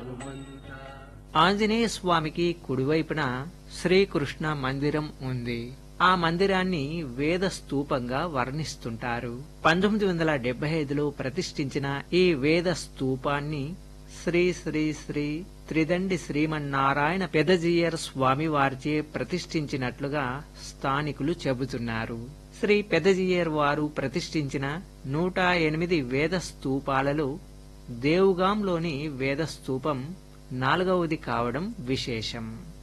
ఆంజనేయ స్వామికి కుడివైపున శ్రీకృష్ణ మందిరం ఉంది ఆ మందిరాన్ని వేద స్తూపంగా వర్ణిస్తుంటారు పంతొమ్మిది వందల డెబ్బై ఐదులో ప్రతిష్ఠించిన ఈ వేద స్తూపాన్ని శ్రీ శ్రీ శ్రీ త్రిదండి శ్రీమన్నారాయణ పెదజీయర్ స్వామి వారిచే ప్రతిష్ఠించినట్లుగా స్థానికులు చెబుతున్నారు శ్రీ పెదజీయర్ వారు ప్రతిష్ఠించిన నూట ఎనిమిది వేద స్తూపాలలో దేవుగాంలోని వేద స్తూపం నాలుగవది కావడం విశేషం